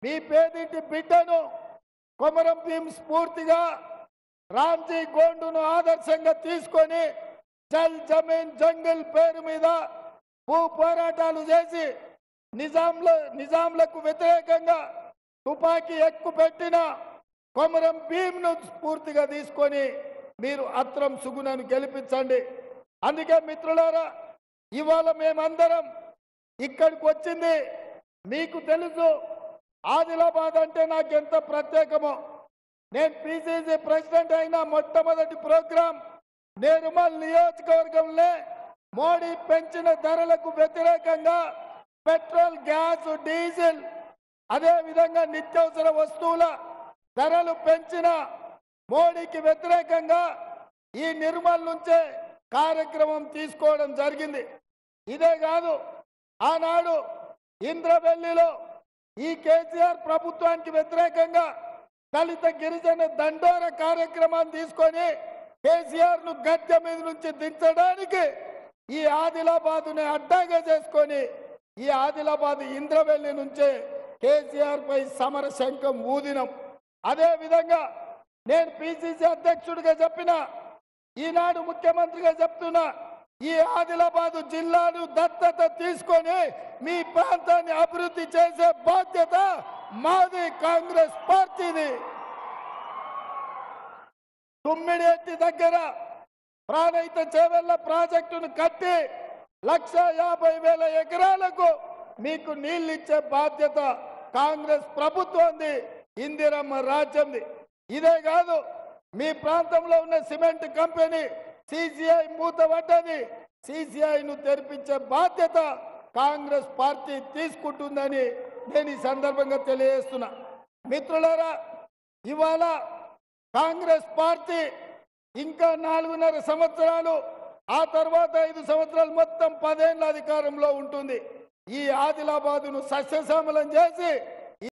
మీ పేదింటి బిడ్డను కొమరం భీం స్ఫూర్తిగా రామ్జీ గోండును ఆదర్శంగా తీసుకొని జల్ జమీన్ జంగిల్ పేరు మీద భూ పోరాటాలు చేసి నిజాంల నిజాంలకు వ్యతిరేకంగా తుపాకీ ఎక్కు పెట్టిన కొమరం భీమ్ను స్ఫూర్తిగా తీసుకొని మీరు అత్రం సుగుణను గెలిపించండి అందుకే మిత్రులారా ఇవాళ మేమందరం ఇక్కడికి వచ్చింది మీకు తెలుసు ఆదిలాబాద్ అంటే నాకు ఎంత ప్రత్యేకమో నేను పిసిసి ప్రెసిడెంట్ అయిన మొట్టమొదటి ప్రోగ్రాం నేరుమల్ నియోజకవర్గంలో మోడీ పెంచిన ధరలకు వ్యతిరేకంగా పెట్రోల్ గ్యాస్ డీజిల్ అదే విధంగా నిత్యావసర వస్తువుల ధరలు పెంచిన మోడీకి వ్యతిరేకంగా ఈ నిర్మల్ నుంచే కార్యక్రమం తీసుకోవడం జరిగింది ఇదే కాదు ఆనాడు ఇంద్రవెల్లిలో ఈ కేసీఆర్ ప్రభుత్వానికి వ్యతిరేకంగా దళిత గిరిజన దండోర కార్యక్రమాన్ని తీసుకొని కేసీఆర్ ను గద్దె మీద నుంచి దించడానికి ఈ ఆదిలాబాదుని అడ్డాగా చేసుకొని ఈ ఆదిలాబాద్ ఇంద్రవెల్లి నుంచే కేసీఆర్ పై సమర శంఖం ఊదినం అదే విధంగా నేను పిసిసి అధ్యక్షుడిగా చెప్పిన ఈనాడు ముఖ్యమంత్రిగా చెప్తున్నా ఈ ఆదిలాబాదు జిల్లాను దత్తత తీసుకొని మీ ప్రాంతాన్ని అభివృద్ధి చేసే బాధ్యత మాది కాంగ్రెస్ పార్టీది తుమ్మిడేటి దగ్గర ప్రాణహిత చేవెళ్ల ప్రాజెక్టును కట్టి లక్ష యాభై వేల ఎకరాలకు మీకు నీళ్ళు ఇచ్చే బాధ్యత కాంగ్రెస్ ప్రభుత్వంది ఇందిరమ్మ రాజ్యంది ఇదే కాదు మీ ప్రాంతంలో ఉన్న సిమెంట్ కంపెనీ సిసిఐ మూతపడ్డది సిసిఐను తెరిపించే బాధ్యత కాంగ్రెస్ పార్టీ తీసుకుంటుందని నేను ఈ సందర్భంగా తెలియజేస్తున్నా మిత్రులారా ఇవాళ కాంగ్రెస్ పార్టీ ఇంకా నాలుగున్నర సంవత్సరాలు ఆ తర్వాత ఐదు సంవత్సరాలు మొత్తం పదేళ్ల అధికారంలో ఉంటుంది ఈ ఆదిలాబాదును సస్యశ్యామలం చేసి